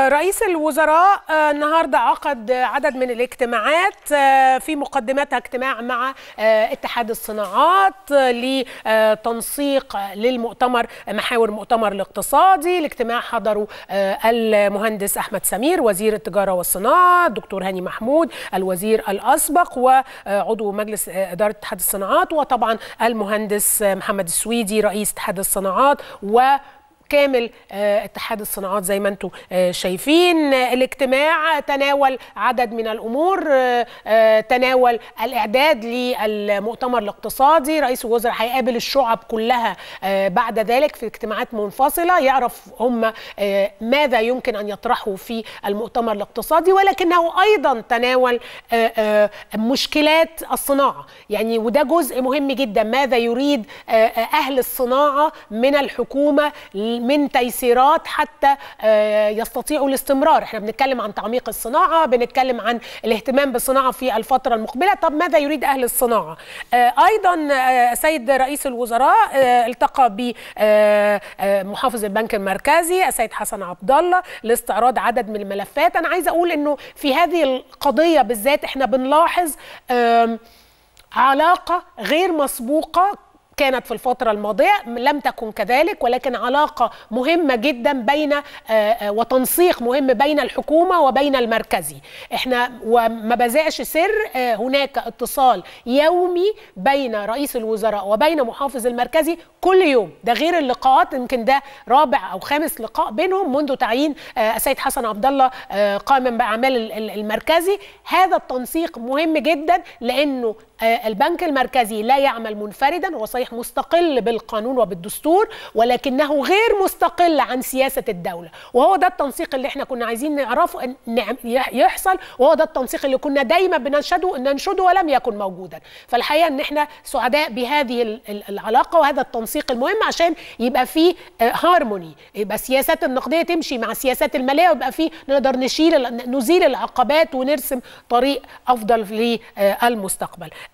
رئيس الوزراء النهارده عقد عدد من الاجتماعات في مقدمتها اجتماع مع اتحاد الصناعات لتنسيق للمؤتمر محاور المؤتمر الاقتصادي الاجتماع حضروا المهندس احمد سمير وزير التجاره والصناعه الدكتور هاني محمود الوزير الاسبق وعضو مجلس اداره اتحاد الصناعات وطبعا المهندس محمد السويدي رئيس اتحاد الصناعات و كامل اتحاد الصناعات زي ما انتم شايفين الاجتماع تناول عدد من الامور تناول الاعداد للمؤتمر الاقتصادي رئيس الوزراء هيقابل الشعب كلها بعد ذلك في اجتماعات منفصله يعرف هم ماذا يمكن ان يطرحوا في المؤتمر الاقتصادي ولكنه ايضا تناول مشكلات الصناعه يعني وده جزء مهم جدا ماذا يريد اهل الصناعه من الحكومه من تيسيرات حتى يستطيعوا الاستمرار احنا بنتكلم عن تعميق الصناعة بنتكلم عن الاهتمام بالصناعة في الفترة المقبلة طب ماذا يريد أهل الصناعة أيضا سيد رئيس الوزراء التقى بمحافظ البنك المركزي السيد حسن عبد الله لاستعراض عدد من الملفات أنا عايزة أقول أنه في هذه القضية بالذات احنا بنلاحظ علاقة غير مسبوقة كانت في الفترة الماضية لم تكن كذلك ولكن علاقة مهمة جدا بين وتنسيق مهم بين الحكومة وبين المركزي احنا وما بزعش سر هناك اتصال يومي بين رئيس الوزراء وبين محافظ المركزي كل يوم ده غير اللقاءات يمكن ده رابع او خامس لقاء بينهم منذ تعيين السيد حسن عبد الله قائما باعمال المركزي هذا التنسيق مهم جدا لانه البنك المركزي لا يعمل منفردا هو صحيح مستقل بالقانون وبالدستور ولكنه غير مستقل عن سياسة الدولة وهو ده التنسيق اللي احنا كنا عايزين نعرفه يحصل وهو ده التنسيق اللي كنا دايما بننشده ننشده ولم يكن موجودا فالحقيقة ان احنا سعداء بهذه العلاقة وهذا التنسيق المهم عشان يبقى في هارموني يبقى السياسات النقدية تمشي مع السياسات المالية ويبقى في نقدر نشيل نزيل العقبات ونرسم طريق افضل للمستقبل